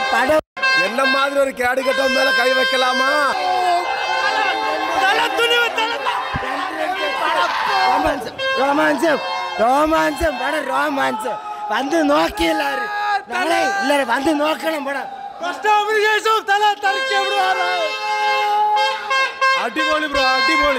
படம் என்ன மாதிரி ஒரு கேடு கட்டம் மேல கை வைக்கலாமா ரோமான்சம் ரோமான்சம் ரோமான்சம் படம் ரோமான்சம் வந்து നോക്കി എല്ലാരും നാളെ എല്ലാരും വന്ന് നോക്കണം പടം അടിപൊളി ബ്രോ അടിപൊളി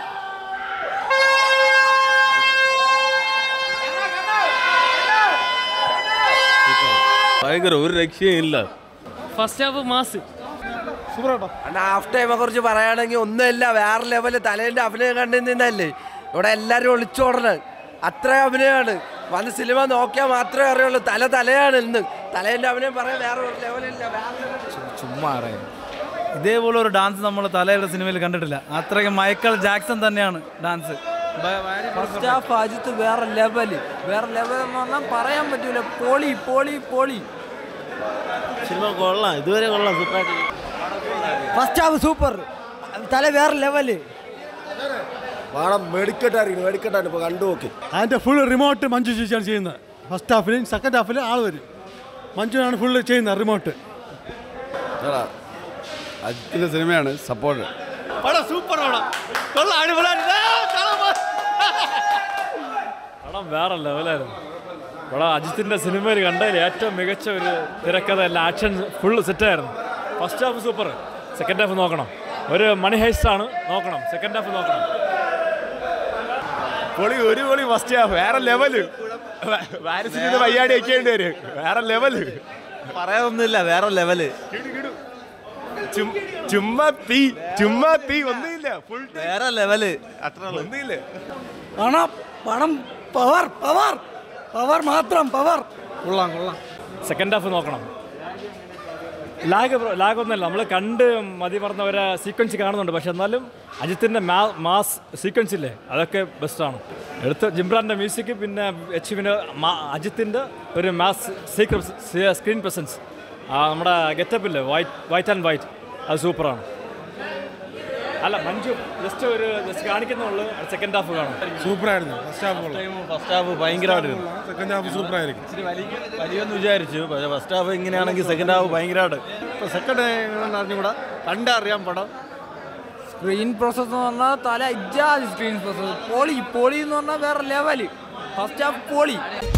ഭയങ്കര ഒരു രക്ഷയും ഇല്ല ഫസ്റ്റ് ഹാഫ് മാസ് ഹാഫ് ടൈമെ കുറിച്ച് പറയുകയാണെങ്കിൽ ഒന്നുമില്ല വേറെ ലെവല് തലേന്റെ അഭിനയം കണ്ടു നിന്നല്ലേ ഇവിടെ എല്ലാരും ഒളിച്ചോടണം അത്ര അഭിനയമാണ് വന്ന് സിനിമ നോക്കിയാൽ മാത്രമേ അറിയുള്ളൂ തല തലയാണ് ഇന്ന് തലേന്റെ അഭിനയം പറയാൻ വേറെ ഒരു ലെവലില്ല വേറെ level. ചുമ്മാ അറിയാം ഇതേപോലെ ഒരു ഡാൻസ് നമ്മൾ തലയുടെ സിനിമയിൽ കണ്ടിട്ടില്ല അത്രയ്ക്ക് മൈക്കൽ ജാക്സൺ തന്നെയാണ് ഡാൻസ് ഫസ്റ്റ് ഹാഫ് അജിത്ത് വേറെ ലെവല് വേറെ ലെവൽ എന്ന് പറഞ്ഞാൽ പറയാൻ പറ്റൂല പോളി പോളി പോളി സിനിമ കൊള്ളാം ഇതുവരെ കൊള്ളാം സൂപ്പറായിട്ട് ഫസ്റ്റ് ഹാഫ് സൂപ്പർ തല വേറെ ലെവല് പടം വെടിക്കെട്ടായിരിക്കും വെടിക്കെട്ടാണ് ഇപ്പൊ കണ്ടു നോക്കി അതിൻ്റെ ഫുൾ റിമോട്ട് മഞ്ജു ചേച്ചിയാണ് ചെയ്യുന്നത് ഫസ്റ്റ് ഹാഫിലും സെക്കൻഡ് ഹാഫിൽ ആൾ വരും മഞ്ജുവാണ് ഫുള്ള് ചെയ്യുന്നത് റിമോട്ട് അജിത്തിന്റെ സിനിമയാണ് സപ്പോർട്ട് പടം വേറെ ലെവലായിരുന്നു പടം അജിത്തിന്റെ സിനിമയിൽ കണ്ടതിൽ ഏറ്റവും മികച്ച ഒരു തിരക്കഥ എല്ലാം ആക്ഷൻ ഫുൾ സെറ്റായിരുന്നു first half super second half നോക്കണം ഒരു മണി ഹൈസ്റ്റ് ആണ് നോക്കണം സെക്കൻഡ് ഹാഫ് നോക്കണം പൊളി ഒരു പൊളി ഫസ്റ്റ് ഹാഫ് വേറെ ലെവല് വാരസിന് വയ്യാടി വെക്കേണ്ടി വരും വേറെ ലെവല് പറയാനൊന്നുമില്ല വേറെ ലെവല് ചുമ്മാ തീ ചുമ്മാ തീ ഒന്നുമില്ല ഫുൾ വേറെ ലെവല് അത്ര ഒന്നുമില്ല പണം പണം പവർ പവർ പവർ മാത്രം പവർ കൊള്ളാം കൊള്ളാം സെക്കൻഡ് ഹാഫ് നോക്കണം ലാഗ് ലാഗ് ഒന്നല്ല നമ്മൾ കണ്ട് മതി പറഞ്ഞ ഒരു സീക്വൻസ് കാണുന്നുണ്ട് പക്ഷെ എന്നാലും അജിത്തിൻ്റെ മാ മാസ് സീക്വൻസ് ഇല്ലേ അതൊക്കെ ബെസ്റ്റാണ് എടുത്ത് ജിംബ്രാൻ്റെ മ്യൂസിക് പിന്നെ എച്ച് അജിത്തിൻ്റെ ഒരു മാസ് സീക്വൻസ് സ്ക്രീൻ പ്രസൻസ് നമ്മുടെ ഗെറ്റപ്പ് ഇല്ലേ വൈറ്റ് വൈറ്റ് ആൻഡ് വൈറ്റ് അത് സൂപ്പറാണ് അല്ല മഞ്ജു ജസ്റ്റ് ഒരു ജസ്റ്റ് കാണിക്കുന്നുള്ളൂ സെക്കൻഡ് ഹാഫ് കാണും സൂപ്പറായിരുന്നു ഫസ്റ്റ് ഹാഫ് ഫസ്റ്റ് ഹാഫ് ഭയങ്കരമായിരുന്നു സെക്കൻഡ് ഹാഫ് സൂപ്പറായിരിക്കും വലിയെന്ന് വിചാരിച്ചു പക്ഷേ ഫസ്റ്റ് ഹാഫ് ഇങ്ങനെയാണെങ്കിൽ സെക്കൻഡ് ഹാഫ് ഭയങ്കരമായിട്ട് ഇപ്പോൾ സെക്കൻഡ് അറിഞ്ഞുകൂടാ കണ്ടറിയാം പടം സ്ക്രീൻ പ്രോസസ് എന്ന് പറഞ്ഞാൽ തല ഇജാതി സ്ക്രീൻ പ്രോസസ് പോളി പോളി എന്ന് പറഞ്ഞാൽ വേറെ ലെവല് ഫസ്റ്റ് ഹാഫ് പോളി